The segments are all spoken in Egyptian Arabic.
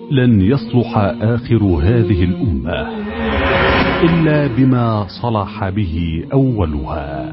لن يصلح آخر هذه الأمة إلا بما صلح به أولها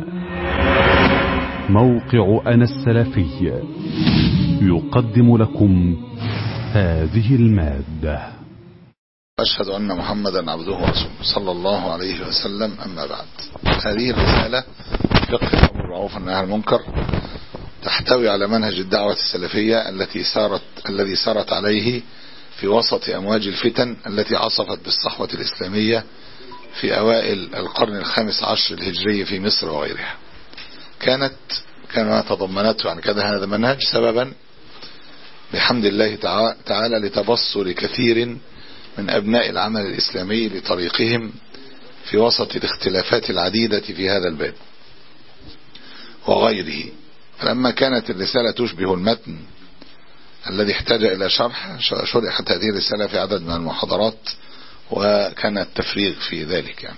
موقع أنا السلفي يقدم لكم هذه المادة أشهد أن محمدا عبده ورسوله صلى الله عليه وسلم أما بعد هذه الرسالة فقه الأمر بالمعروف والنهي عن المنكر تحتوي على منهج الدعوة السلفية التي سارت الذي سارت عليه في وسط أمواج الفتن التي عصفت بالصحوة الإسلامية في أوائل القرن الخامس عشر الهجري في مصر وغيرها كانت كما تضمنته عن كذا هذا المنهج سببا بحمد الله تعالى لتبصر كثير من أبناء العمل الإسلامي لطريقهم في وسط الاختلافات العديدة في هذا الباب وغيره فلما كانت الرسالة تشبه المتن الذي احتاج إلى شرح شرحت هذه الرسالة في عدد من المحاضرات وكان التفريغ في ذلك يعني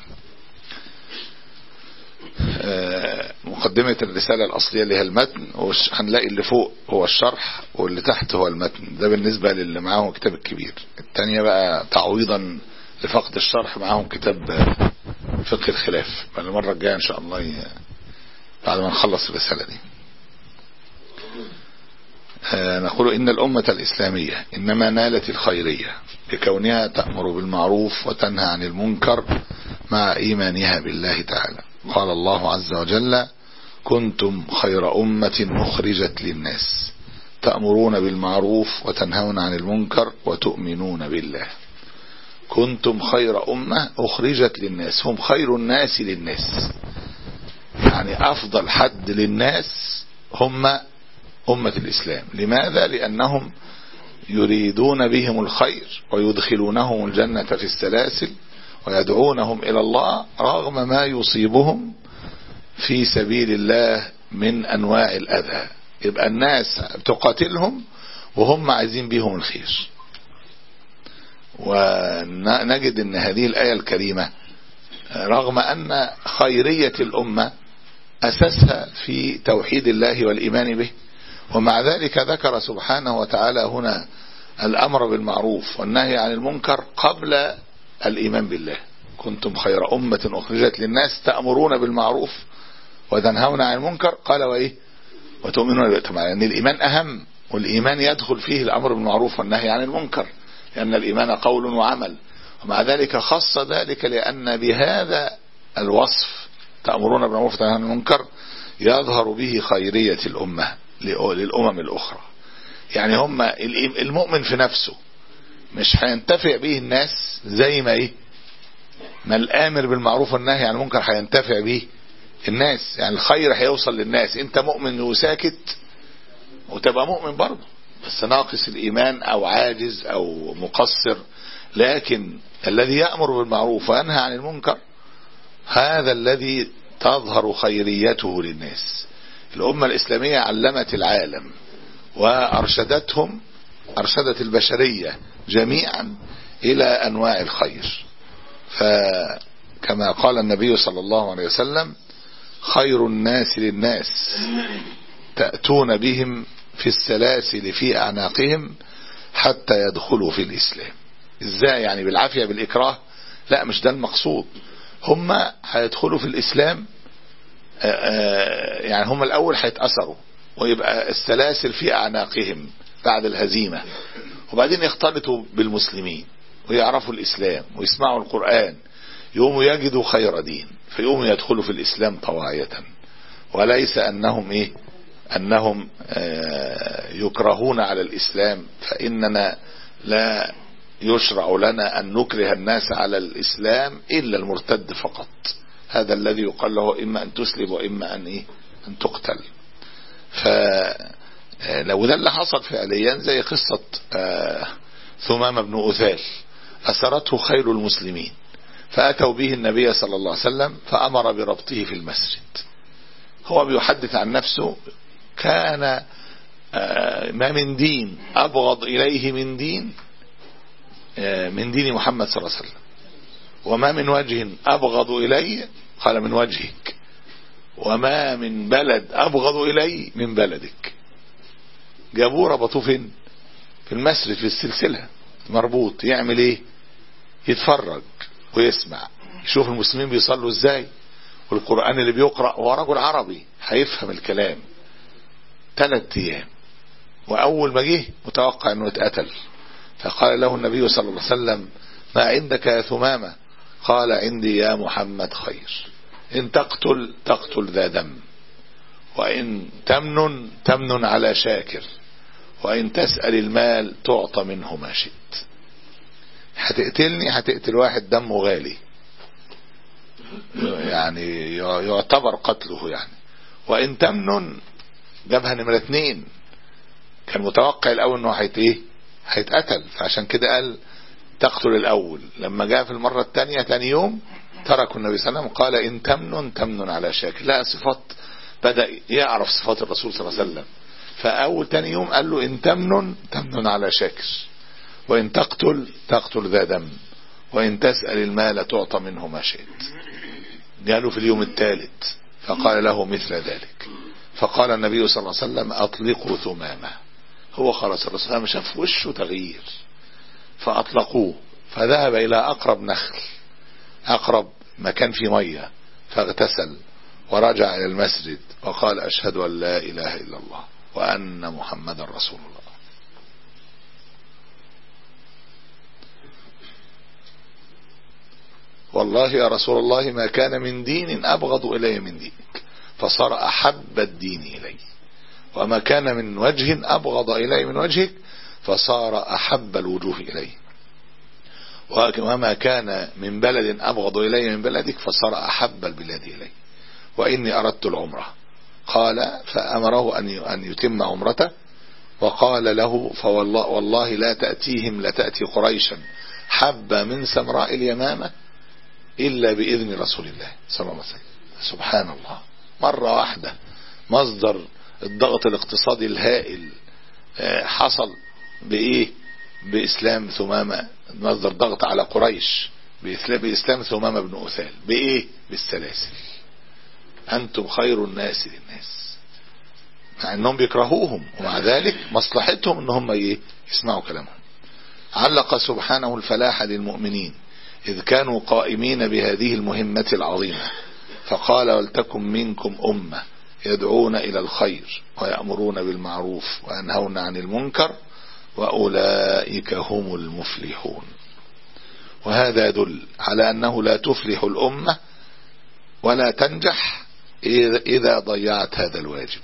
مقدمة الرسالة الأصلية اللي هي المتن هنلاقي اللي فوق هو الشرح واللي تحت هو المتن ده بالنسبة للي معاهم كتاب الكبير الثانية بقى تعويضا لفقد الشرح معاهم كتاب فقه الخلاف المرة الجاية إن شاء الله بعد ما نخلص الرسالة دي نقول إن الأمة الإسلامية إنما نالت الخيرية بكونها تأمر بالمعروف وتنهى عن المنكر مع إيمانها بالله تعالى قال الله عز وجل كنتم خير أمة أخرجت للناس تأمرون بالمعروف وتنهون عن المنكر وتؤمنون بالله كنتم خير أمة أخرجت للناس هم خير الناس للناس يعني أفضل حد للناس هم أمة الإسلام لماذا؟ لأنهم يريدون بهم الخير ويدخلونهم الجنة في السلاسل ويدعونهم إلى الله رغم ما يصيبهم في سبيل الله من أنواع الأذى يبقى الناس تقاتلهم وهم عايزين بهم الخير ونجد أن هذه الآية الكريمة رغم أن خيرية الأمة أساسها في توحيد الله والإيمان به ومع ذلك ذكر سبحانه وتعالى هنا الأمر بالمعروف والنهي عن المنكر قبل الإيمان بالله كنتم خير أمة أخرجت للناس تأمرون بالمعروف وتنهون عن المنكر قال وإيه وتؤمنون بالله طبعا يعني الإيمان أهم والإيمان يدخل فيه الأمر بالمعروف والنهي عن المنكر لأن الإيمان قول وعمل ومع ذلك خص ذلك لأن بهذا الوصف تأمرون بالمعروف وتنهون عن المنكر يظهر به خيرية الأمة للأمم الأخرى يعني هم المؤمن في نفسه مش هينتفع به الناس زي ما ايه ما الامر بالمعروف والنهي عن المنكر هينتفع به الناس يعني الخير هيوصل للناس انت مؤمن وساكت وتبقى مؤمن برضه بس ناقص الايمان او عاجز او مقصر لكن الذي يأمر بالمعروف وينهى عن المنكر هذا الذي تظهر خيريته للناس الأمة الإسلامية علمت العالم وأرشدتهم أرشدت البشرية جميعا إلى أنواع الخير فكما قال النبي صلى الله عليه وسلم خير الناس للناس تأتون بهم في السلاسل في أعناقهم حتى يدخلوا في الإسلام إزاي يعني بالعافية بالإكراه لا مش ده المقصود هم هيدخلوا في الإسلام يعني هم الأول هيتأثروا ويبقى السلاسل في أعناقهم بعد الهزيمة وبعدين يختلطوا بالمسلمين ويعرفوا الإسلام ويسمعوا القرآن يقوموا يجدوا خير دين فيقوموا يدخلوا في الإسلام طواعية وليس أنهم إيه أنهم يكرهون على الإسلام فإننا لا يشرع لنا أن نكره الناس على الإسلام إلا المرتد فقط هذا الذي يقال له إما أن تسلب وإما أن إيه أن تقتل فلو ده اللي حصل فعليا زي قصة ثمامة بن أثال أسرته خير المسلمين فأتوا به النبي صلى الله عليه وسلم فأمر بربطه في المسجد هو بيحدث عن نفسه كان ما من دين أبغض إليه من دين من دين محمد صلى الله عليه وسلم وما من وجه أبغض إلي قال من وجهك وما من بلد أبغض إلي من بلدك جابوه ربطوه فين في المسجد في السلسلة مربوط يعمل ايه يتفرج ويسمع يشوف المسلمين بيصلوا ازاي والقرآن اللي بيقرأ هو رجل عربي هيفهم الكلام ثلاث ايام واول ما جه متوقع انه يتقتل فقال له النبي صلى الله عليه وسلم ما عندك يا ثمامة قال عندي يا محمد خير ان تقتل تقتل ذا دم وان تمنن تمنن على شاكر وان تسأل المال تعطى منه ما شئت هتقتلني هتقتل واحد دمه غالي يعني يعتبر قتله يعني وان تمنن جابها نمرة اتنين كان متوقع الاول انه هيت ايه هيتقتل فعشان كده قال تقتل الاول لما جاء في المرة الثانية ثاني يوم تركوا النبي صلى الله عليه وسلم قال ان تمنن تمنن على شاكر لا صفات بدأ يعرف صفات الرسول صلى الله عليه وسلم فاول ثاني يوم قال له ان تمنن تمنن على شاكر وان تقتل تقتل ذا دم وان تسأل المال تعطى منه ما شئت قالوا في اليوم الثالث فقال له مثل ذلك فقال النبي صلى الله عليه وسلم اطلقوا ثمامه هو خلاص الرسول صلى شاف وشه تغيير فاطلقوه فذهب الى اقرب نخل اقرب مكان فيه ميه فاغتسل ورجع الى المسجد وقال اشهد ان لا اله الا الله وان محمدا رسول الله والله يا رسول الله ما كان من دين أبغض إلي من دينك فصار أحب الدين إلي وما كان من وجه أبغض إلي من وجهك فصار أحب الوجوه إلي وما كان من بلد أبغض إلي من بلدك فصار أحب البلاد إلي وإني أردت العمرة قال فأمره أن يتم عمرته وقال له فوالله والله لا تأتيهم لتأتي قريشا حب من سمراء اليمامة إلا بإذن رسول الله صلى الله عليه وسلم سبحان الله مرة واحدة مصدر الضغط الاقتصادي الهائل حصل بإيه بإسلام ثمامة مصدر ضغط على قريش بإسلام ثمامة بن أثال بإيه بالسلاسل أنتم خير الناس للناس مع أنهم بيكرهوهم ومع ذلك مصلحتهم أن هم إيه يسمعوا كلامهم علق سبحانه الفلاح للمؤمنين إذ كانوا قائمين بهذه المهمة العظيمة فقال ولتكن منكم أمة يدعون إلى الخير ويأمرون بالمعروف وينهون عن المنكر وأولئك هم المفلحون وهذا يدل على أنه لا تفلح الأمة ولا تنجح إذا ضيعت هذا الواجب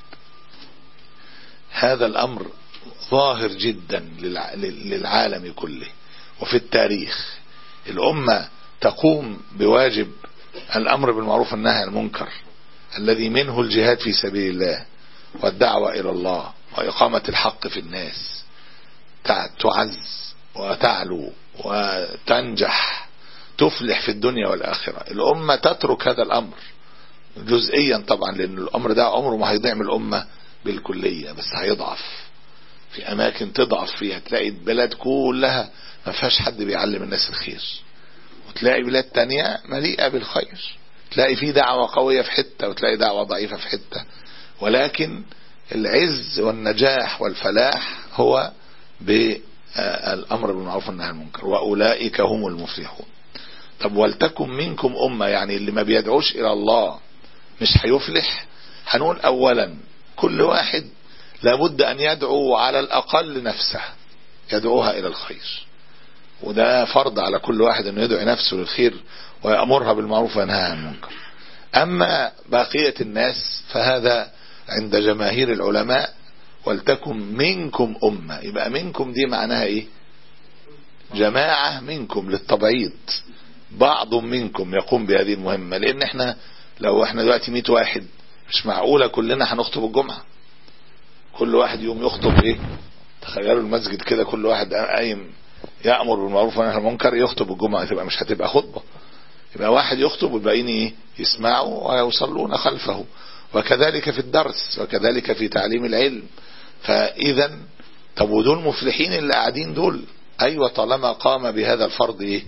هذا الأمر ظاهر جدا للعالم كله وفي التاريخ الأمة تقوم بواجب الأمر بالمعروف والنهي عن المنكر الذي منه الجهاد في سبيل الله والدعوة إلى الله وإقامة الحق في الناس تعز وتعلو وتنجح تفلح في الدنيا والآخرة الأمة تترك هذا الأمر جزئيا طبعا لأن الأمر ده عمره ما هيضيع من الأمة بالكلية بس هيضعف في أماكن تضعف فيها تلاقي البلاد كلها ما فيهاش حد بيعلم الناس الخير وتلاقي بلاد تانية مليئة بالخير تلاقي في دعوة قوية في حتة وتلاقي دعوة ضعيفة في حتة ولكن العز والنجاح والفلاح هو بالأمر بالمعروف والنهي عن المنكر وأولئك هم المفلحون طب ولتكن منكم أمة يعني اللي ما بيدعوش إلى الله مش هيفلح هنقول أولا كل واحد لابد أن يدعو على الأقل نفسه يدعوها إلى الخير وده فرض على كل واحد أنه يدعو نفسه للخير ويأمرها بالمعروف وينهاها عن المنكر أما بقية الناس فهذا عند جماهير العلماء ولتكن منكم أمة يبقى منكم دي معناها إيه جماعة منكم للتبعيض بعض منكم يقوم بهذه المهمة لأن احنا لو احنا دلوقتي 100 واحد مش معقولة كلنا هنخطب الجمعة كل واحد يوم يخطب ايه تخيلوا المسجد كده كل واحد قايم يأمر بالمعروف والنهي عن المنكر يخطب الجمعة تبقى مش هتبقى خطبة يبقى واحد يخطب والباقيين ايه يسمعوا ويصلون خلفه وكذلك في الدرس وكذلك في تعليم العلم فإذا طب ودول مفلحين اللي قاعدين دول أيوة طالما قام بهذا الفرض إيه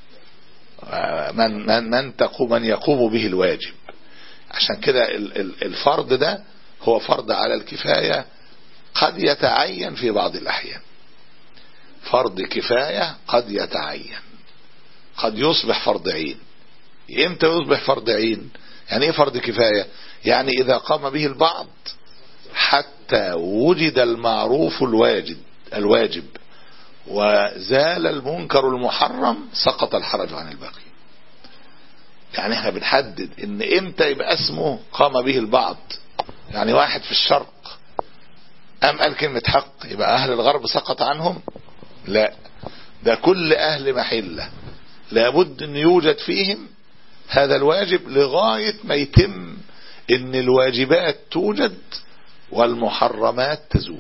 من, من, من تقوم من يقوم به الواجب عشان كده الفرض ده هو فرض على الكفاية قد يتعين في بعض الأحيان فرض كفاية قد يتعين قد يصبح فرض عين امتى يصبح فرض عين يعني ايه فرض كفاية يعني اذا قام به البعض حتى وجد المعروف الواجب الواجب وزال المنكر المحرم سقط الحرج عن الباقي يعني احنا بنحدد ان امتى يبقى اسمه قام به البعض يعني واحد في الشرق قام قال كلمة حق يبقى اهل الغرب سقط عنهم لا ده كل اهل محلة لابد ان يوجد فيهم هذا الواجب لغاية ما يتم ان الواجبات توجد والمحرمات تزول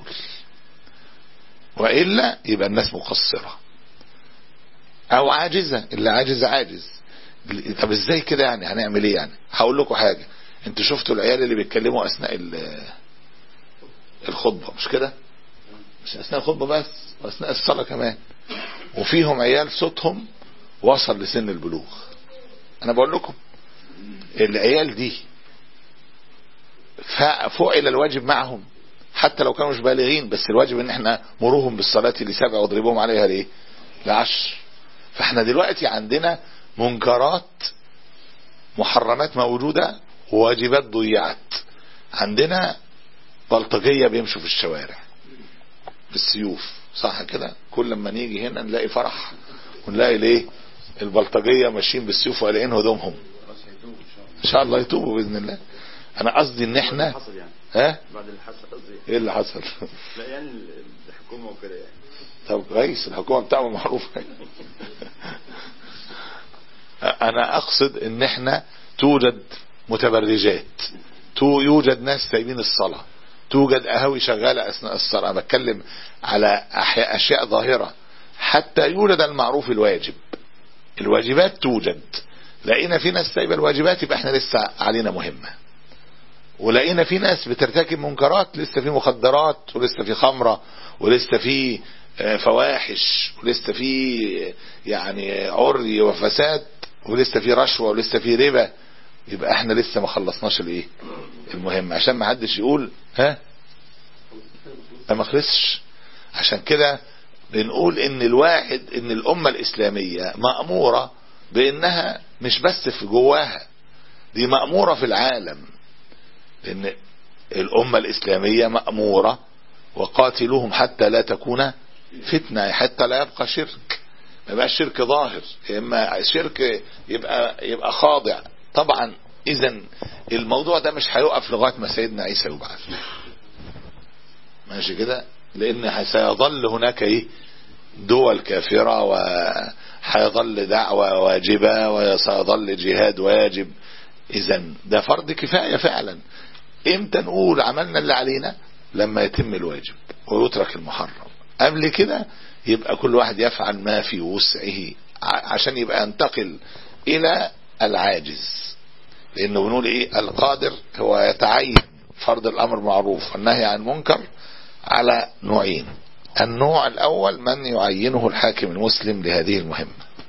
وإلا يبقى الناس مقصرة او عاجزة اللي عاجز عاجز طب ازاي كده يعني هنعمل ايه يعني هقول لكم حاجة انتوا شفتوا العيال اللي بيتكلموا اثناء الخطبة مش كده مش اثناء الخطبة بس واثناء الصلاة كمان وفيهم عيال صوتهم وصل لسن البلوغ انا بقول لكم العيال دي فعل الواجب معهم حتى لو كانوا مش بالغين بس الواجب ان احنا مروهم بالصلاة لسبع واضربوهم عليها ليه لعشر فاحنا دلوقتي عندنا منكرات محرمات موجودة وواجبات ضيعت عندنا بلطجية بيمشوا في الشوارع بالسيوف صح كده كل ما نيجي هنا نلاقي فرح ونلاقي ليه البلطجية ماشيين بالسيوف وقالعين هدومهم ان شاء الله يتوبوا باذن الله انا قصدي ان احنا حصل يعني ها بعد اللي حصل قصدي ايه اللي حصل لا يعني الحكومه وكده يعني طب كويس الحكومه بتاعهم معروفه انا اقصد ان احنا توجد متبرجات تو يوجد ناس سايبين الصلاه توجد قهاوي شغاله اثناء الصلاه انا بتكلم على أحياء اشياء ظاهره حتى يولد المعروف الواجب الواجبات توجد لقينا في ناس سايبه الواجبات يبقى احنا لسه علينا مهمه ولقينا في ناس بترتكب منكرات لسه في مخدرات ولسه في خمره ولسه في فواحش ولسه في يعني عري وفساد ولسه في رشوه ولسه في ربا يبقى احنا لسه ما خلصناش الايه المهم عشان ما حدش يقول ها ما خلصش عشان كده بنقول ان الواحد ان الامه الاسلاميه ماموره بانها مش بس في جواها دي ماموره في العالم لان الامه الاسلاميه ماموره وقاتلوهم حتى لا تكون فتنه حتى لا يبقى شرك ما يبقاش شرك ظاهر يا اما شرك يبقى يبقى خاضع طبعا اذا الموضوع ده مش هيقف لغايه ما سيدنا عيسى يبعث ماشي كده لان سيظل هناك ايه دول كافرة وهيظل دعوة واجبة وسيظل جهاد واجب اذا ده فرض كفاية فعلا امتى نقول عملنا اللي علينا لما يتم الواجب ويترك المحرم قبل كده يبقى كل واحد يفعل ما في وسعه عشان يبقى ينتقل الى العاجز لانه بنقول ايه القادر هو يتعين فرض الامر معروف والنهي عن منكر على نوعين النوع الاول من يعينه الحاكم المسلم لهذه المهمة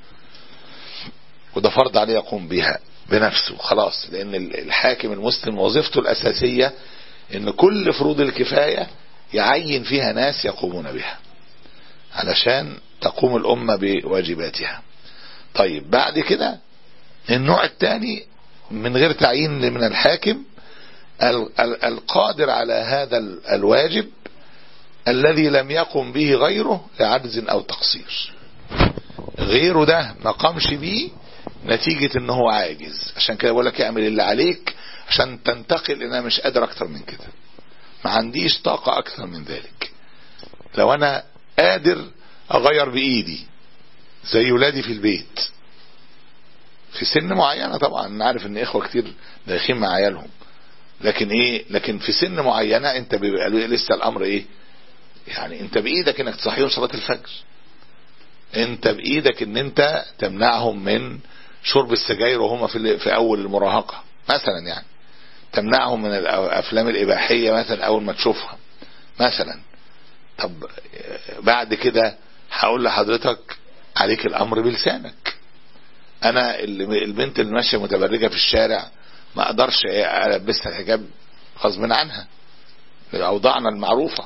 وده فرض عليه يقوم بها بنفسه خلاص لان الحاكم المسلم وظيفته الاساسية ان كل فروض الكفاية يعين فيها ناس يقومون بها علشان تقوم الامة بواجباتها طيب بعد كده النوع الثاني من غير تعيين من الحاكم القادر على هذا الواجب الذي لم يقم به غيره لعجز او تقصير غيره ده ما قامش بيه نتيجة ان هو عاجز عشان كده بقول لك اعمل اللي عليك عشان تنتقل انا مش قادر اكتر من كده ما عنديش طاقة اكثر من ذلك لو انا قادر اغير بايدي زي ولادي في البيت في سن معينة طبعا انا عارف ان اخوة كتير دايخين مع عيالهم لكن ايه لكن في سن معينة انت بيبقى لسه الامر ايه يعني انت بايدك انك تصحيهم صلاة الفجر انت بايدك ان انت تمنعهم من شرب السجاير وهم في, في اول المراهقة مثلا يعني تمنعهم من الافلام الاباحية مثلا اول ما تشوفها مثلا طب بعد كده هقول لحضرتك عليك الامر بلسانك انا البنت اللي ماشيه متبرجه في الشارع ما اقدرش البسها الحجاب غصب عنها باوضاعنا المعروفه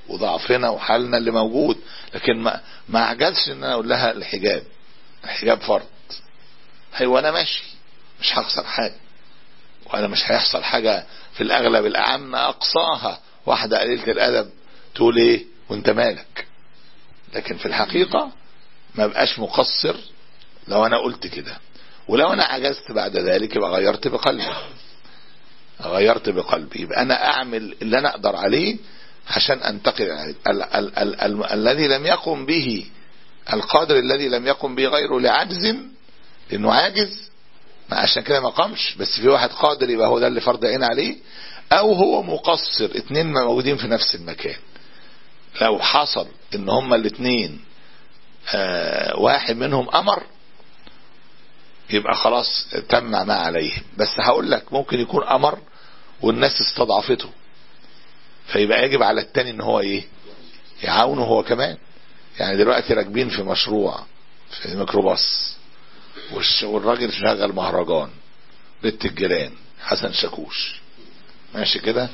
وضعفنا وحالنا اللي موجود لكن ما ما اعجزش ان انا اقول لها الحجاب الحجاب فرض هي وانا ماشي مش هخسر حاجه وانا مش هيحصل حاجه في الاغلب الاعم اقصاها واحده قليله الادب تقول ايه وانت مالك لكن في الحقيقه ما بقاش مقصر لو انا قلت كده ولو انا عجزت بعد ذلك يبقى غيرت بقلبي غيرت بقلبي يبقى انا اعمل اللي انا اقدر عليه عشان انتقل ال- ال- ال- ال- ال- الذي لم يقم به القادر الذي لم يقم به غيره لعجز لانه عاجز ما عشان كده ما قامش بس في واحد قادر يبقى هو ده اللي فرض عين عليه او هو مقصر اتنين موجودين في نفس المكان لو حصل ان هما الاتنين آه واحد منهم امر يبقى خلاص تم ما عليه بس هقول لك ممكن يكون امر والناس استضعفته فيبقى يجب على التاني ان هو ايه يعاونه هو كمان يعني دلوقتي راكبين في مشروع في ميكروباص والش- والراجل شغل مهرجان بنت الجيران حسن شاكوش ماشي كده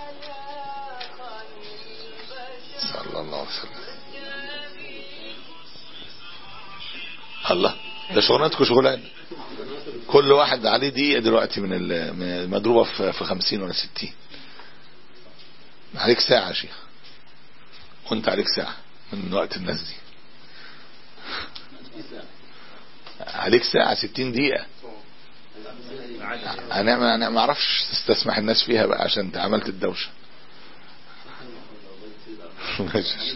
صلى الله عليه وسلم الله ده شغلانتكم شغلانه كل واحد عليه دقيقه دلوقتي من ال- من المضروبه في في 50 ولا 60 عليك ساعه يا شيخ وانت عليك ساعه من وقت الناس دي عليك ساعه 60 دقيقه انا ما انا ما اعرفش تستسمح الناس فيها بقى عشان انت عملت الدوشه ماشي.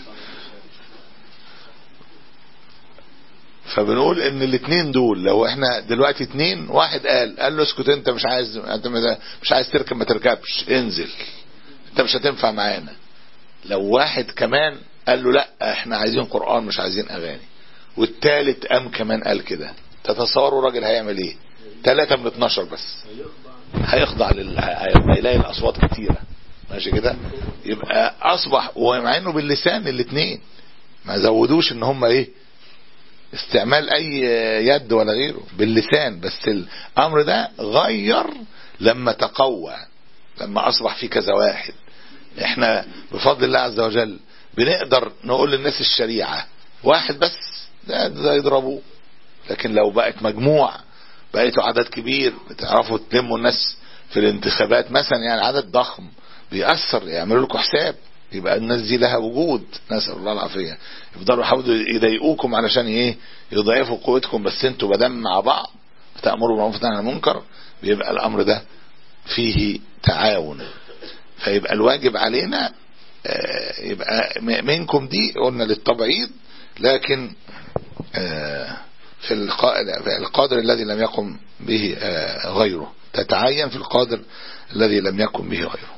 فبنقول ان الاثنين دول لو احنا دلوقتي اتنين واحد قال قال له اسكت انت مش عايز انت مش عايز تركب ما تركبش انزل انت مش هتنفع معانا لو واحد كمان قال له لا احنا عايزين قرآن مش عايزين اغاني والتالت قام كمان قال كده تتصوروا الراجل هيعمل ايه ثلاثة من 12 بس هيخضع لل هيبقى يلاقي الاصوات كتيرة ماشي كده يبقى اصبح ومع انه باللسان الاثنين ما زودوش ان هم ايه استعمال اي يد ولا غيره باللسان بس الامر ده غير لما تقوى لما اصبح في كذا واحد احنا بفضل الله عز وجل بنقدر نقول للناس الشريعة واحد بس ده, ده يضربوه لكن لو بقت مجموع بقيتوا عدد كبير بتعرفوا تلموا الناس في الانتخابات مثلا يعني عدد ضخم بيأثر يعملوا لكم حساب يبقى الناس دي لها وجود نسأل الله العافية يفضلوا يحاولوا يضايقوكم علشان ايه يضاعفوا قوتكم بس انتوا بدم مع بعض تأمروا بالمعروف عن المنكر بيبقى الامر ده فيه تعاون فيبقى الواجب علينا آه، يبقى م- منكم دي قلنا للتبعيض لكن آه، في القا- في القادر الذي لم يقم به آه، غيره تتعين في القادر الذي لم يقم به غيره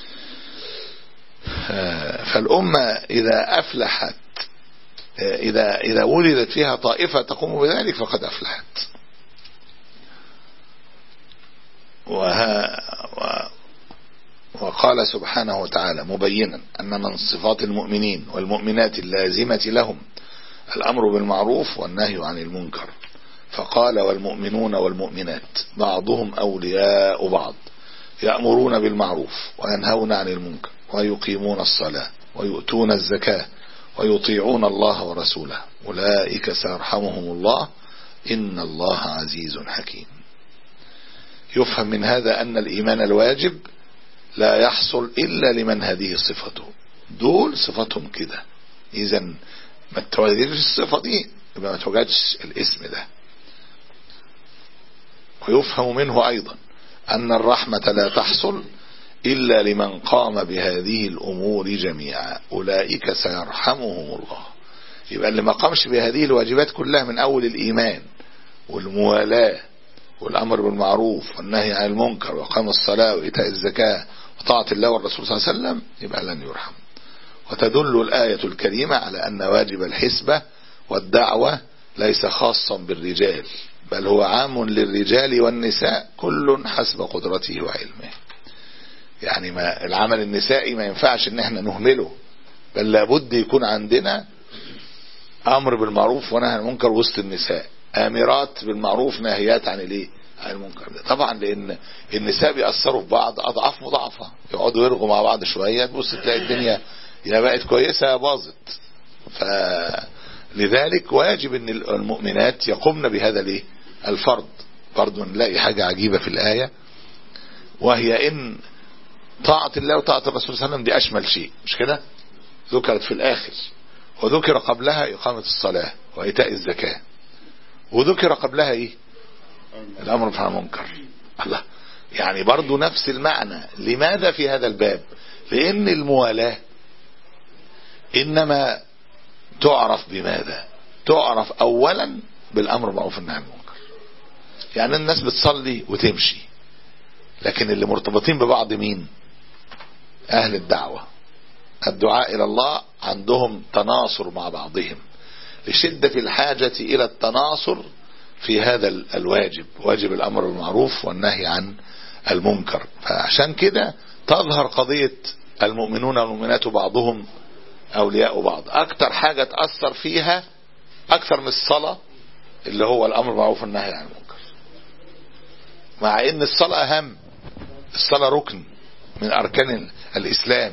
آه، فالأمة إذا أفلحت آه، إذا إذا ولدت فيها طائفة تقوم بذلك فقد أفلحت وها و وقال سبحانه وتعالى مبينا أن من صفات المؤمنين والمؤمنات اللازمة لهم الأمر بالمعروف والنهي عن المنكر فقال والمؤمنون والمؤمنات بعضهم أولياء بعض يأمرون بالمعروف وينهون عن المنكر ويقيمون الصلاة ويؤتون الزكاة ويطيعون الله ورسوله أولئك سيرحمهم الله إن الله عزيز حكيم يفهم من هذا أن الإيمان الواجب لا يحصل إلا لمن هذه صفته دول صفتهم كده إذا ما توجدش الصفة دي يبقى ما توجدش الاسم ده ويفهم منه أيضا أن الرحمة لا تحصل إلا لمن قام بهذه الأمور جميعا أولئك سيرحمهم الله يبقى اللي ما قامش بهذه الواجبات كلها من أول الإيمان والموالاة والأمر بالمعروف والنهي عن المنكر وقام الصلاة وإيتاء الزكاة وطاعة الله والرسول صلى الله عليه وسلم يبقى لن يرحم وتدل الآية الكريمة على أن واجب الحسبة والدعوة ليس خاصا بالرجال بل هو عام للرجال والنساء كل حسب قدرته وعلمه يعني ما العمل النسائي ما ينفعش ان احنا نهمله بل لابد يكون عندنا امر بالمعروف ونهي عن المنكر وسط النساء امرات بالمعروف ناهيات عن الايه عن المنكر طبعا لان النساء بيأثروا في بعض اضعاف مضاعفة يقعدوا يرغوا مع بعض شوية تبص تلاقي الدنيا يا بقت كويسة يا باظت فلذلك واجب ان المؤمنات يقمن بهذا الايه الفرض برضو نلاقي حاجة عجيبة في الآية وهي ان طاعة الله وطاعة الرسول صلى الله عليه وسلم دي أشمل شيء مش كده ذكرت في الآخر وذكر قبلها إقامة الصلاة وإيتاء الزكاة وذكر قبلها إيه الأمر بالمعروف والنهي عن المنكر الله يعني برضو نفس المعنى لماذا في هذا الباب لأن الموالاة إنما تعرف بماذا تعرف أولا بالأمر بالمعروف والنهي عن المنكر يعني الناس بتصلي وتمشي لكن اللي مرتبطين ببعض مين أهل الدعوة الدعاء إلى الله عندهم تناصر مع بعضهم لشدة الحاجة إلى التناصر في هذا الواجب واجب الأمر بالمعروف والنهي عن المنكر فعشان كده تظهر قضية المؤمنون والمؤمنات بعضهم أولياء بعض أكتر حاجة تأثر فيها أكثر من الصلاة اللي هو الأمر بالمعروف والنهي عن المنكر مع ان الصلاة اهم الصلاة ركن من اركان الاسلام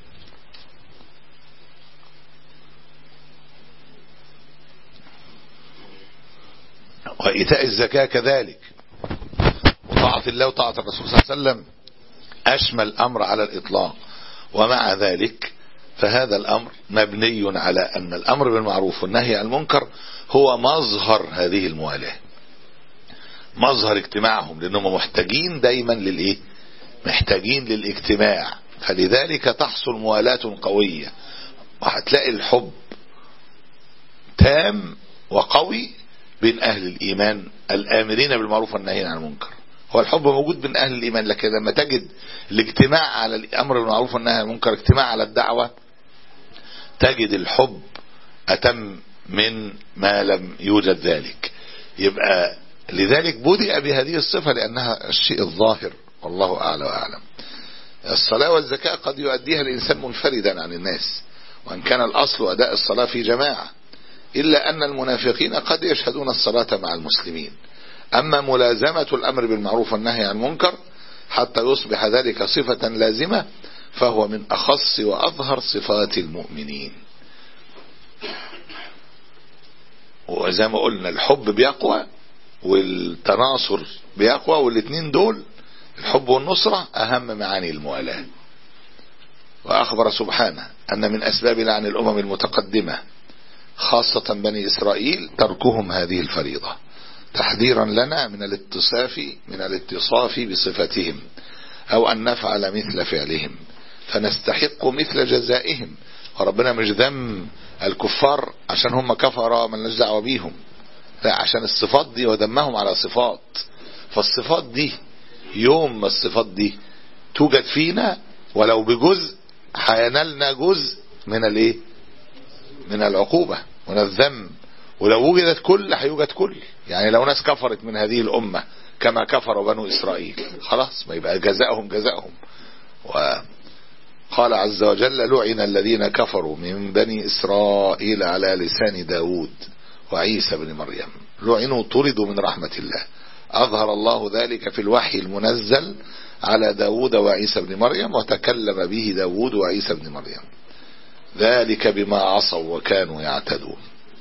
وايتاء الزكاة كذلك وطاعة الله وطاعة الرسول صلى الله عليه وسلم اشمل امر على الاطلاق ومع ذلك فهذا الامر مبني على ان الامر بالمعروف والنهي عن المنكر هو مظهر هذه الموالاه مظهر اجتماعهم لانهم محتاجين دايما للايه محتاجين للاجتماع فلذلك تحصل موالاة قوية وهتلاقي الحب تام وقوي بين اهل الايمان الامرين بالمعروف والناهين عن المنكر هو الحب موجود بين اهل الايمان لكن لما تجد الاجتماع على الامر بالمعروف والنهي عن المنكر اجتماع على الدعوة تجد الحب اتم من ما لم يوجد ذلك يبقى لذلك بدأ بهذه الصفة لأنها الشيء الظاهر والله أعلى وأعلم الصلاة والزكاة قد يؤديها الإنسان منفردا عن الناس وأن كان الأصل أداء الصلاة في جماعة إلا أن المنافقين قد يشهدون الصلاة مع المسلمين أما ملازمة الأمر بالمعروف والنهي عن المنكر حتى يصبح ذلك صفة لازمة فهو من أخص وأظهر صفات المؤمنين وزي ما قلنا الحب بيقوى والتناصر بيقوى والاثنين دول الحب والنصرة أهم معاني الموالاة وأخبر سبحانه أن من أسباب لعن الأمم المتقدمة خاصة بني إسرائيل تركهم هذه الفريضة تحذيرا لنا من الاتصاف من الاتصاف بصفتهم أو أن نفعل مثل فعلهم فنستحق مثل جزائهم وربنا مش ذم الكفار عشان هم كفر من دعوه بيهم لا عشان الصفات دي ودمهم على صفات فالصفات دي يوم ما الصفات دي توجد فينا ولو بجزء هينالنا جزء من الايه من العقوبة من الذم ولو وجدت كل هيوجد كل يعني لو ناس كفرت من هذه الأمة كما كفروا بنو إسرائيل خلاص ما يبقى جزاءهم جزاءهم وقال عز وجل لعن الذين كفروا من بني إسرائيل على لسان داود وعيسى بن مريم لعنوا طردوا من رحمة الله أظهر الله ذلك في الوحي المنزل على داود وعيسى بن مريم وتكلم به داود وعيسى بن مريم ذلك بما عصوا وكانوا يعتدون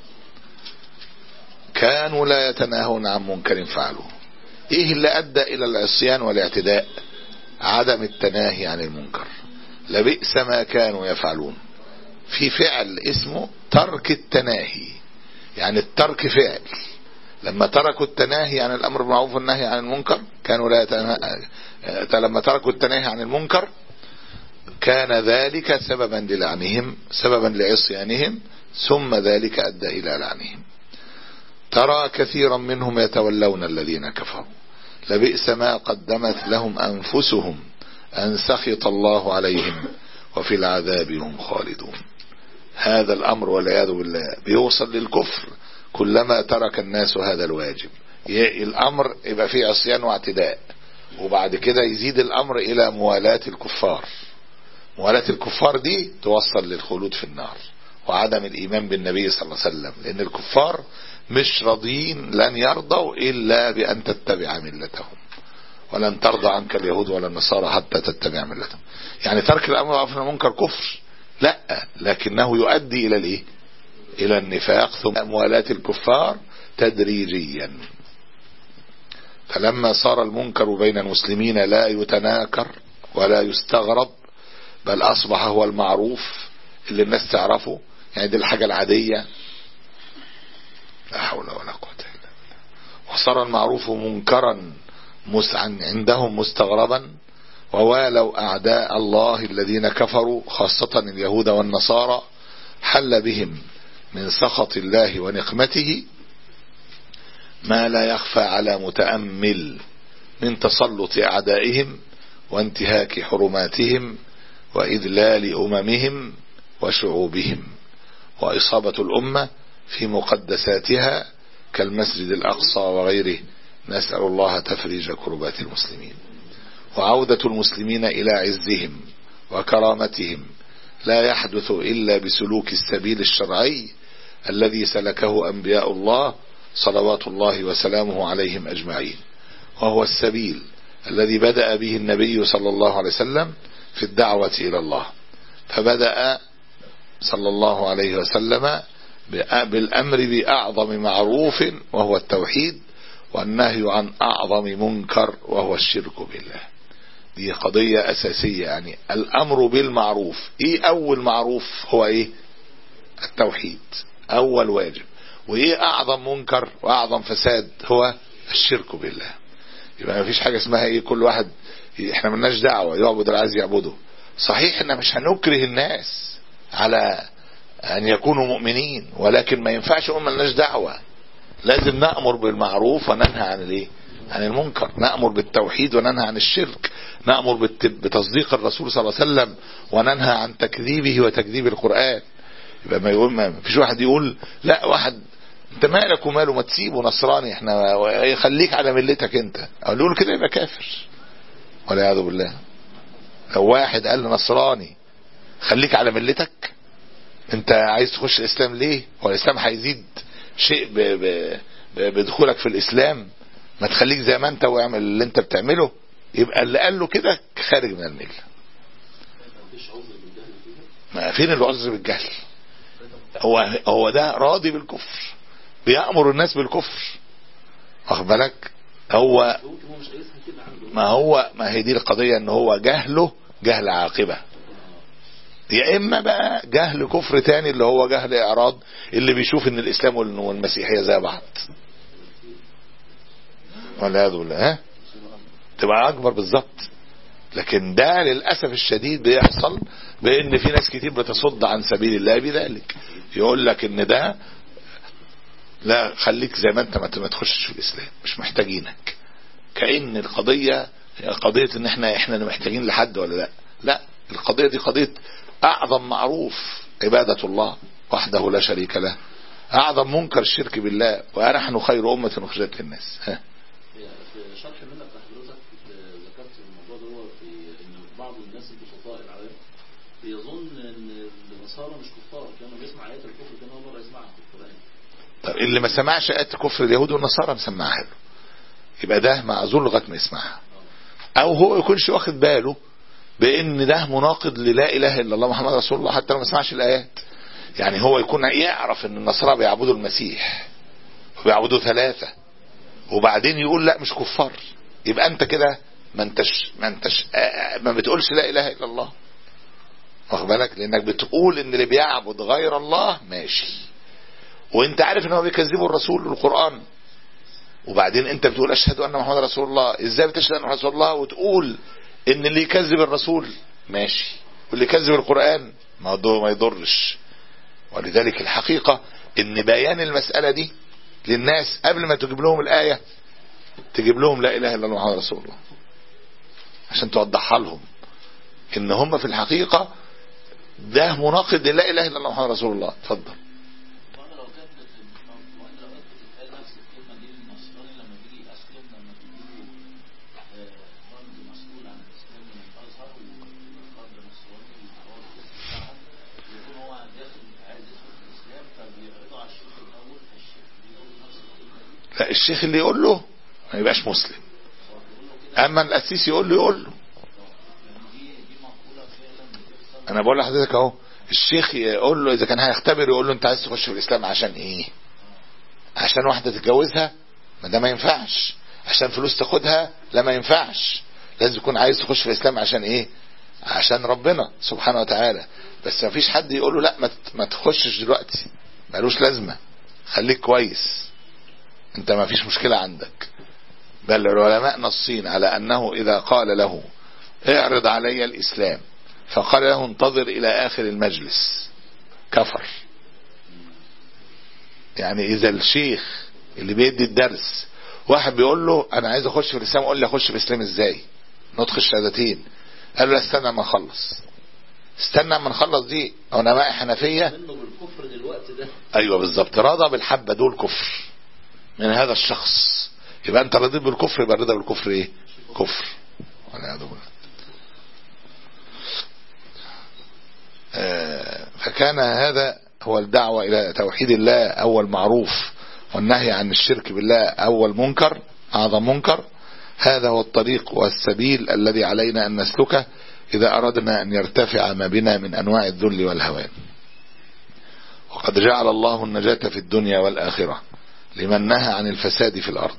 كانوا لا يتناهون عن منكر فعلوه ايه اللي ادى الى العصيان والاعتداء عدم التناهي عن المنكر لبئس ما كانوا يفعلون في فعل اسمه ترك التناهي يعني الترك فعل لما تركوا التناهي عن الامر بالمعروف والنهي عن المنكر كانوا لا يتناهي لما تركوا التناهي عن المنكر كان ذلك سببا للعنهم سببا لعصيانهم ثم ذلك ادى الى لعنهم ترى كثيرا منهم يتولون الذين كفروا لبئس ما قدمت لهم انفسهم ان سخط الله عليهم وفي العذاب هم خالدون هذا الامر والعياذ بالله بيوصل للكفر كلما ترك الناس هذا الواجب الامر يبقى فيه عصيان واعتداء وبعد كده يزيد الامر الى موالاه الكفار موالاه الكفار دي توصل للخلود في النار وعدم الايمان بالنبي صلى الله عليه وسلم لان الكفار مش راضيين لن يرضوا الا بان تتبع ملتهم ولن ترضى عنك اليهود ولا النصارى حتى تتبع ملتهم يعني ترك الامر بالمعروف والنهي عن المنكر كفر لا لكنه يؤدي الى الايه الى النفاق ثم اموالات الكفار تدريجيا فلما صار المنكر بين المسلمين لا يتناكر ولا يستغرب بل اصبح هو المعروف اللي الناس تعرفه يعني دي الحاجة العادية لا حول ولا قوة الا بالله وصار المعروف منكرا مسعا عندهم مستغربا ووالوا اعداء الله الذين كفروا خاصة اليهود والنصارى حل بهم من سخط الله ونقمته ما لا يخفى على متأمل من تسلط أعدائهم وانتهاك حرماتهم وإذلال أممهم وشعوبهم وإصابة الأمة في مقدساتها كالمسجد الأقصى وغيره نسأل الله تفريج كربات المسلمين وعودة المسلمين إلى عزهم وكرامتهم لا يحدث إلا بسلوك السبيل الشرعي الذي سلكه أنبياء الله صلوات الله وسلامه عليهم أجمعين وهو السبيل الذي بدأ به النبي صلى الله عليه وسلم في الدعوة إلى الله فبدأ صلى الله عليه وسلم بالأمر بأعظم معروف وهو التوحيد والنهي عن أعظم منكر وهو الشرك بالله دي قضية أساسية يعني الأمر بالمعروف إيه أول معروف هو إيه التوحيد أول واجب وإيه أعظم منكر وأعظم فساد هو الشرك بالله يبقى ما فيش حاجة اسمها إيه كل واحد إحنا ملناش دعوة يعبد العايز يعبده صحيح إحنا مش هنكره الناس على أن يكونوا مؤمنين ولكن ما ينفعش نقول ملناش دعوة لازم نأمر بالمعروف وننهى عن الايه عن المنكر نأمر بالتوحيد وننهى عن الشرك نأمر بتصديق الرسول صلى الله عليه وسلم وننهى عن تكذيبه وتكذيب القرآن يبقى ما يقول ما فيش واحد يقول لا واحد انت مالك وماله ما تسيبه نصراني احنا خليك على ملتك انت اقول له كده يبقى كافر والعياذ بالله لو واحد قال نصراني خليك على ملتك انت عايز تخش الاسلام ليه هو الاسلام هيزيد شيء ب ب بدخولك في الاسلام ما تخليك زي ما انت واعمل اللي انت بتعمله يبقى اللي قال له كده خارج من المله ما فين العذر بالجهل هو هو ده راضي بالكفر بيأمر الناس بالكفر واخد بالك هو ما هو ما هي دي القضية ان هو جهله جهل عاقبة يا اما بقى جهل كفر تاني اللي هو جهل اعراض اللي بيشوف ان الاسلام والمسيحية زي بعض والعياذ بالله ها تبقى اكبر بالظبط لكن ده للاسف الشديد بيحصل بان في ناس كتير بتصد عن سبيل الله بذلك يقول لك ان ده لا خليك زي ما انت ما تخشش في الاسلام مش محتاجينك كأن القضية قضية ان احنا احنا محتاجين لحد ولا لا لا القضية دي قضية اعظم معروف عبادة الله وحده لا شريك له اعظم منكر الشرك بالله ونحن خير امة اخرجت للناس ها في شرح منك حضرتك ذكرت الموضوع ده هو في ان بعض الناس البسطاء العوام بيظن ان النصارى مش كفار كانوا بيسمع ايات الكفر كان اول مره يسمعها في القران طب اللي ما سمعش آيات كفر اليهود والنصارى مسمعها له يبقى ده معذور لغايه ما يسمعها او هو يكونش واخد باله بان ده مناقض للا اله الا الله محمد رسول الله حتى لو ما سمعش الايات يعني هو يكون يعرف ان النصارى بيعبدوا المسيح وبيعبدوا ثلاثه وبعدين يقول لا مش كفار يبقى انت كده ما انتش ما انتش ما بتقولش لا اله الا الله واخد بالك لانك بتقول ان اللي بيعبد غير الله ماشي وانت عارف ان هو بيكذبوا الرسول والقران وبعدين انت بتقول اشهد ان محمد رسول الله ازاي بتشهد ان محمد رسول الله وتقول ان اللي يكذب الرسول ماشي واللي يكذب القران ما ما يضرش ولذلك الحقيقه ان بيان المساله دي للناس قبل ما تجيب لهم الايه تجيب لهم لا اله الا الله محمد رسول الله عشان توضحها لهم ان هم في الحقيقه ده مناقض للا اله الا الله محمد رسول الله اتفضل وانا لو كانت وانا لو كانت بتتقال نفس الكلمه دي للنصراني لما بيجي يسلم لما تجيبه رمز مسؤول عن الاسلام من الازهر والفرد النصراني والحوار بتاعها يكون هو داخل عايز يدخل في الاسلام فبيعرضوا على الشيخ الاول فالشيخ بيقول نفس الكلمه دي لا الشيخ اللي يقول له ما يبقاش مسلم اما القسيس يقول له يقول له دي دي مقوله فعلا بتحصل انا بقول لحضرتك اهو الشيخ يقول له اذا كان هيختبر يقول له انت عايز تخش في الاسلام عشان ايه عشان واحده تتجوزها ما ده ما ينفعش عشان فلوس تاخدها لا ما ينفعش لازم يكون عايز تخش في الاسلام عشان ايه عشان ربنا سبحانه وتعالى بس ما فيش حد يقول له لا ما ت- ما تخشش دلوقتي ملوش لازمه خليك كويس انت ما فيش مشكله عندك بل العلماء نصين على انه اذا قال له اعرض علي الاسلام فقال له انتظر الى اخر المجلس كفر يعني اذا الشيخ اللي بيدي الدرس واحد بيقول له انا عايز اخش في الاسلام قول لي اخش في الاسلام ازاي نطق الشهادتين قال له لا استنى اما نخلص استنى اما نخلص دي علماء حنفيه منه بالكفر دلوقتي ده ايوه بالظبط رضا بالحبه دول كفر من هذا الشخص يبقى انت رضيت بالكفر يبقى الرضا بالكفر ايه كفر والعياذ بالله آه، فكان هذا هو الدعوة إلى توحيد الله أول معروف والنهي عن الشرك بالله أول منكر أعظم منكر هذا هو الطريق والسبيل الذي علينا أن نسلكه إذا أردنا أن يرتفع ما بنا من أنواع الذل والهوان وقد جعل الله النجاة في الدنيا والآخرة لمن نهى عن الفساد في الأرض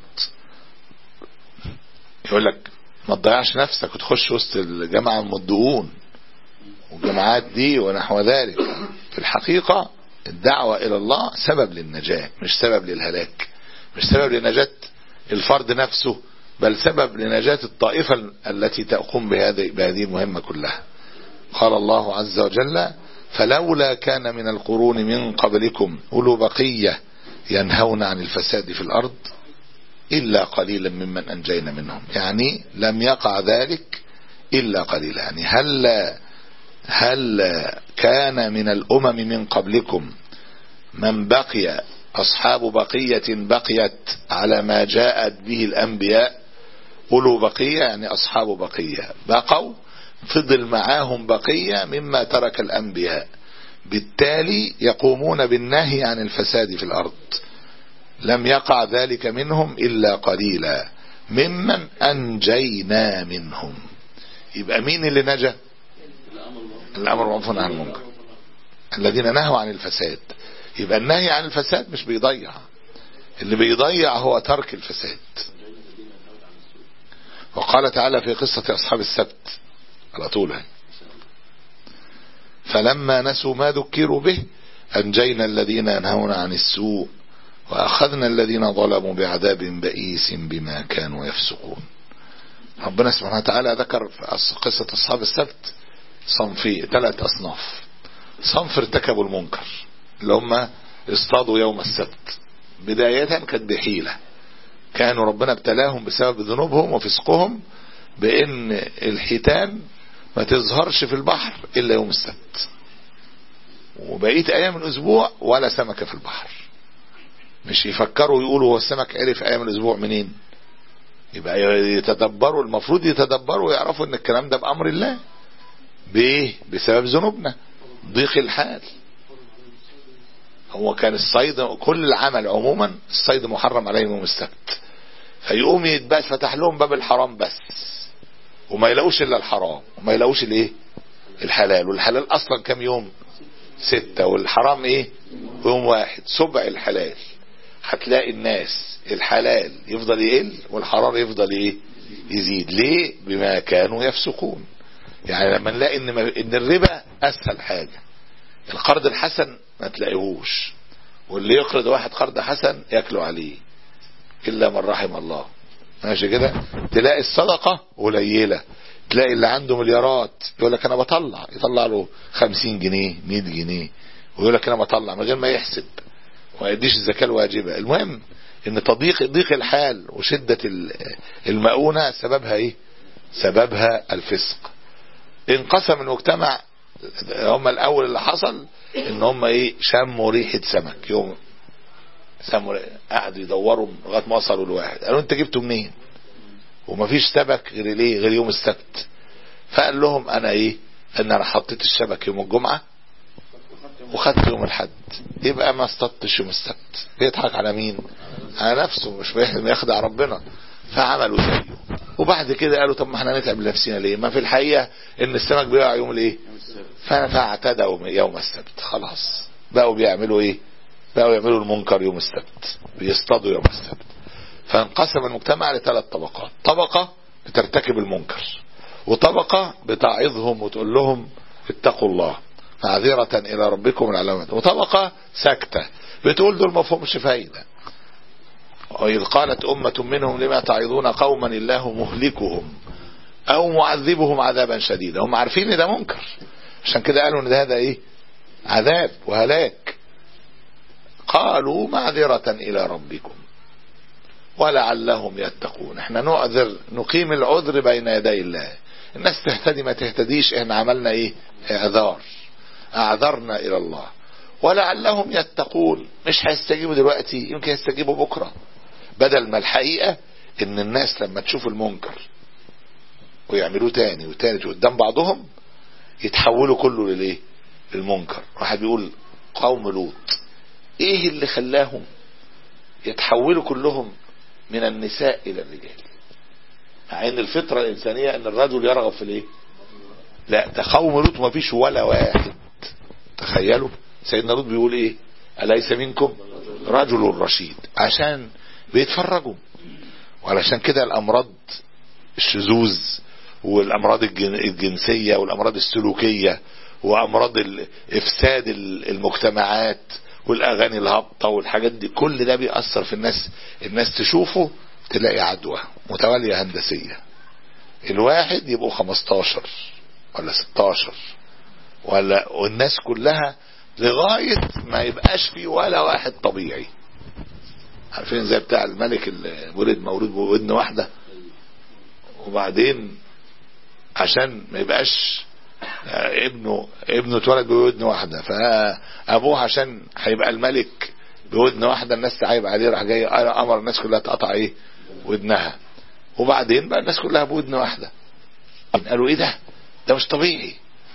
يقول لك ما تضيعش نفسك وتخش وسط الجماعة المدؤون والجماعات دي ونحو ذلك في الحقيقة الدعوة إلى الله سبب للنجاة مش سبب للهلاك مش سبب لنجاة الفرد نفسه بل سبب لنجاة الطائفة التي تقوم بهذه بهذه المهمة كلها قال الله عز وجل فلولا كان من القرون من قبلكم أولو بقية ينهون عن الفساد في الأرض إلا قليلا ممن أنجينا منهم يعني لم يقع ذلك إلا قليلا يعني هل هل كان من الأمم من قبلكم من بقي أصحاب بقية بقيت على ما جاءت به الأنبياء أولو بقية يعني أصحاب بقية بقوا فضل معاهم بقية مما ترك الأنبياء بالتالي يقومون بالنهي عن الفساد في الأرض لم يقع ذلك منهم إلا قليلا ممن أنجينا منهم يبقى مين اللي نجا الأمر معروف عن المنكر الذين نهوا عن الفساد يبقى النهي عن الفساد مش بيضيع اللي بيضيع هو ترك الفساد وقال تعالى في قصة أصحاب السبت على طول هي. فلما نسوا ما ذكروا به أنجينا الذين ينهون عن السوء وأخذنا الذين ظلموا بعذاب بئيس بما كانوا يفسقون ربنا سبحانه وتعالى ذكر في أص- قصة أصحاب السبت صنفي ثلاث أصناف صنف ارتكبوا المنكر اللي هم اصطادوا يوم السبت بداية كانت بحيلة كانوا ربنا ابتلاهم بسبب ذنوبهم وفسقهم بان الحيتان ما تظهرش في البحر الا يوم السبت وبقية ايام الاسبوع ولا سمكة في البحر مش يفكروا يقولوا هو السمك عرف ايام الاسبوع منين يبقى يتدبروا المفروض يتدبروا ويعرفوا ان الكلام ده بامر الله بايه بسبب ذنوبنا ضيق الحال هو كان الصيد كل العمل عموما الصيد محرم عليهم يوم السبت فيقوم يتبقى فتح لهم باب الحرام بس وما يلاقوش الا الحرام وما يلاقوش الايه الحلال والحلال اصلا كم يوم ستة والحرام ايه يوم واحد سبع الحلال هتلاقي الناس الحلال يفضل يقل والحرام يفضل ايه يزيد ليه بما كانوا يفسقون يعني لما نلاقي ان ان الربا اسهل حاجه القرض الحسن ما تلاقيهوش واللي يقرض واحد قرض حسن ياكلوا عليه الا من رحم الله ماشي كده تلاقي الصدقه قليله تلاقي اللي عنده مليارات يقول لك انا بطلع يطلع له 50 جنيه 100 جنيه ويقول لك انا بطلع من غير ما يحسب وما يديش الزكاه الواجبه المهم ان تضييق ضيق الحال وشده المؤونه سببها ايه سببها الفسق انقسم المجتمع هم الاول اللي حصل ان هم ايه شموا ريحه سمك يوم سموا قعدوا يدوروا لغايه ما وصلوا لواحد قالوا انت جبته منين ومفيش سمك غير ليه غير يوم السبت فقال لهم انا ايه ان انا حطيت الشبك يوم الجمعه وخدت يوم الحد يبقى ما اصطدتش يوم السبت بيضحك على مين على نفسه مش بيخدع ربنا فعملوا زيه وبعد كده قالوا طب ما احنا نتعب نفسنا ليه ما في الحقيقه ان السمك بيقع يوم الايه ف- فاعتدوا يوم السبت خلاص بقوا بيعملوا ايه بقوا يعملوا المنكر يوم السبت بيصطادوا يوم السبت فانقسم المجتمع لثلاث طبقات طبقة بترتكب المنكر وطبقة بتعظهم وتقول لهم اتقوا الله معذرة إلى ربكم العلامات وطبقة ساكتة بتقول دول ما فهمش فايدة وإذ قالت أمة منهم لما تعظون قوما الله مهلكهم أو معذبهم عذابا شديدا هم عارفين إن ده منكر عشان كده قالوا إن ده هذا إيه عذاب وهلاك قالوا معذرة إلى ربكم ولعلهم يتقون احنا نعذر نقيم العذر بين يدي الله الناس تهتدي ما تهتديش احنا عملنا ايه اعذار اعذرنا الى الله ولعلهم يتقون مش هيستجيبوا دلوقتي يمكن يستجيبوا بكرة بدل ما الحقيقة ان الناس لما تشوف المنكر ويعملوه تاني وتالت قدام بعضهم يتحولوا كله للايه للمنكر واحد بيقول قوم لوط ايه اللي خلاهم يتحولوا كلهم من النساء الى الرجال مع ان الفطرة الانسانية ان الرجل يرغب في الايه لا ده قوم لوط ما فيش ولا واحد تخيلوا سيدنا لوط بيقول ايه أليس منكم رجل رشيد عشان بيتفرجوا وعلشان كده الامراض الشذوذ والامراض الجن- الجنسية والامراض السلوكية وامراض ال- افساد ال- المجتمعات والاغاني الهابطة والحاجات دي كل ده بيأثر في الناس الناس تشوفه تلاقي عدوى متوالية هندسية الواحد يبقوا 15 ولا 16 ولا والناس كلها لغاية ما يبقاش في ولا واحد طبيعي عارفين زي بتاع الملك اللي ولد مولود بودن واحدة وبعدين عشان ما يبقاش آه، ابنه ابنه اتولد بودن واحدة فابوه عشان هيبقى الملك بودن واحدة الناس تعيب عليه راح جاي امر الناس كلها تقطع ايه ودنها وبعدين بقى الناس كلها بودن واحدة قالوا ايه ده ده مش طبيعي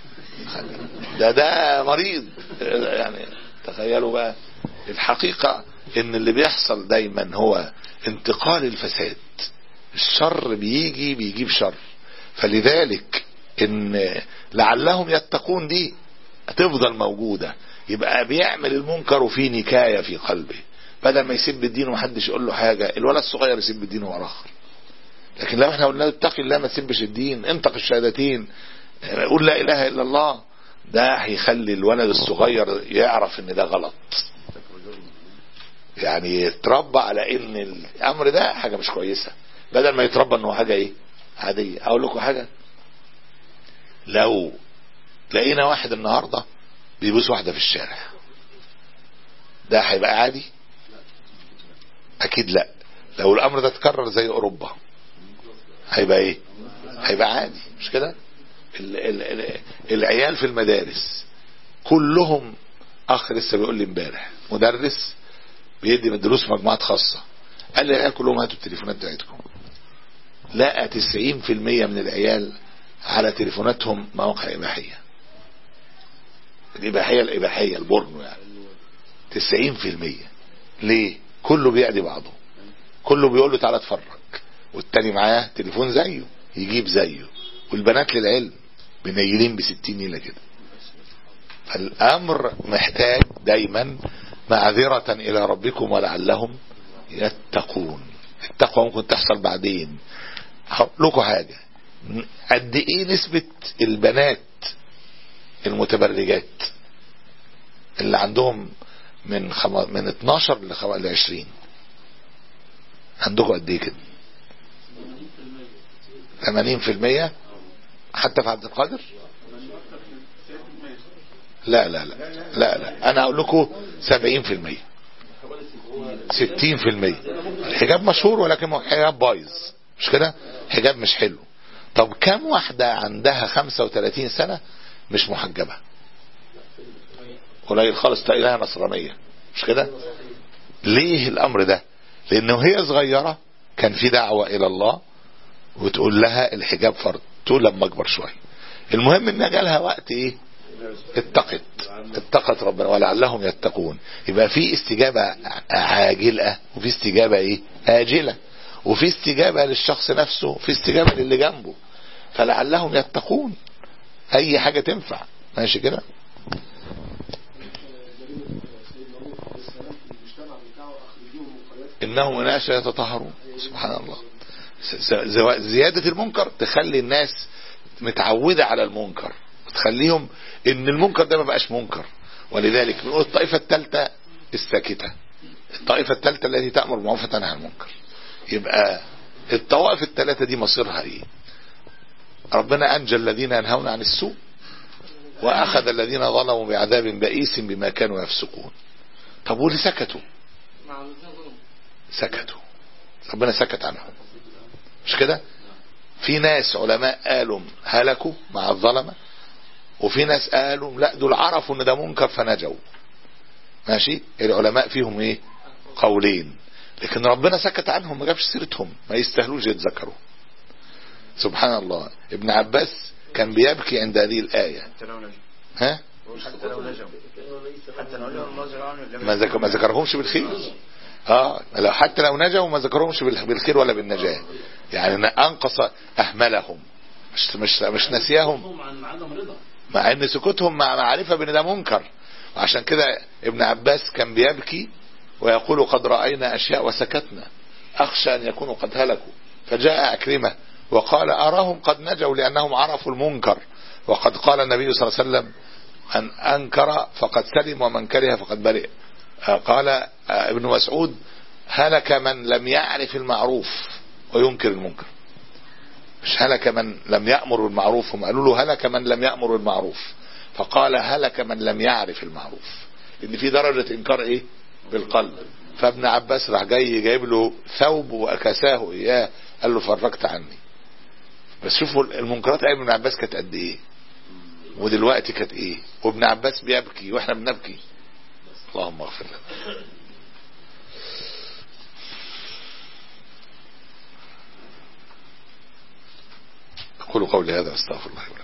ده ده مريض يعني تخيلوا بقى الحقيقة ان اللي بيحصل دايما هو انتقال الفساد الشر بيجي بيجيب شر فلذلك ان لعلهم يتقون دي تفضل موجودة يبقى بيعمل المنكر وفي نكاية في قلبه بدل ما يسب الدين ومحدش يقول له حاجة الولد الصغير يسب الدين وراه لكن لو احنا قلنا له اتقي الله ما تسبش الدين انطق الشهادتين قول لا اله الا الله ده هيخلي الولد الصغير يعرف ان ده غلط يعني يتربى على ان الامر ده حاجه مش كويسه بدل ما يتربى انه حاجه ايه عاديه اقول لكم حاجه لو لقينا واحد النهارده بيبوس واحده في الشارع ده هيبقى عادي اكيد لا لو الامر ده اتكرر زي اوروبا هيبقى ايه هيبقى عادي مش كده ال ال ال العيال في المدارس كلهم اخ لسه بيقول لي امبارح مدرس بيدي من دروس مجموعات خاصه قال لي العيال كلهم هاتوا التليفونات بتاعتكم لقى 90% من العيال على تليفوناتهم مواقع اباحيه الاباحيه الاباحيه البورنو يعني 90% ليه كله بيعدي بعضه كله بيقول له تعالى اتفرج والتاني معاه تليفون زيه يجيب زيه والبنات للعلم بنيلين بستين نيلة كده فالامر محتاج دايما معذرة الى ربكم ولعلهم يتقون التقوى ممكن تحصل بعدين هقول لكم حاجة قد ايه نسبة البنات المتبرجات اللي عندهم من خم... من 12 ل خم... ل 20 عندكم قد ايه كده 80% حتى في عبد القادر لا لا لا لا لا انا اقول لكم 70% 60% الحجاب مشهور ولكن حجاب بايظ مش كده حجاب مش حلو طب كم واحدة عندها 35 سنة مش محجبة قليل خالص تلاقيها نصرانية مش كده ليه الامر ده لانه هي صغيرة كان في دعوة الى الله وتقول لها الحجاب فرض تقول لما اكبر شوية المهم ان جالها وقت ايه اتقت اتقت ربنا ولعلهم يتقون يبقى في استجابة عاجلة وفي استجابة ايه آجلة وفي استجابة للشخص نفسه وفي استجابة للي جنبه فلعلهم يتقون اي حاجة تنفع ماشي كده انهم اناس يتطهرون سبحان الله ز- ز- زيادة المنكر تخلي الناس متعودة على المنكر تخليهم ان المنكر ده ما بقاش منكر ولذلك نقول الطائفة الثالثة الساكتة الطائفة الثالثة التي تأمر بالمعروف وتنهى عن المنكر يبقى الطوائف الثلاثة دي مصيرها ايه ربنا انجى الذين ينهون عن السوء واخذ الذين ظلموا بعذاب بئيس بما كانوا يفسقون طب واللي سكتوا سكتوا ربنا سكت عنهم مش كده في ناس علماء قالوا هلكوا مع الظلمة وفي ناس قالوا لا دول عرفوا ان ده منكر فنجوا ماشي العلماء فيهم ايه قولين لكن ربنا سكت عنهم ما جابش سيرتهم ما يستاهلوش يتذكروا سبحان الله ابن عباس كان بيبكي عند هذه الآية حتى لو نجوا ها حتى لو نجوا حتى لو نجوا الله جل ما ذكر ما ذكرهمش بالخير اه لو حتى لو نجوا ما ذكرهمش بال- بالخير ولا بالنجاة يعني انقص اهملهم مش مش مش نسيهم هم عن عدم رضا مع ان سكوتهم مع معرفة بان ده منكر وعشان كده ابن عباس كان بيبكي ويقول قد رأينا اشياء وسكتنا اخشى ان يكونوا قد هلكوا فجاء اكرمة وقال اراهم قد نجوا لانهم عرفوا المنكر وقد قال النبي صلى الله عليه وسلم من انكر فقد سلم ومن كره فقد برئ آه، قال آه، ابن مسعود هلك من لم يعرف المعروف وينكر المنكر مش هلك من لم يأمر بالمعروف هم قالوا له هلك من لم يأمر بالمعروف فقال هلك من لم يعرف المعروف لان في درجة انكار ايه بالقلب فابن عباس راح جاي جايب له ثوب واكساه اياه قال له فرجت عني بس شوفوا المنكرات ايام ابن عباس كانت قد ايه ودلوقتي كانت ايه وابن عباس بيبكي واحنا بنبكي اللهم اغفر لنا أقول قولي هذا أستغفر الله ولكم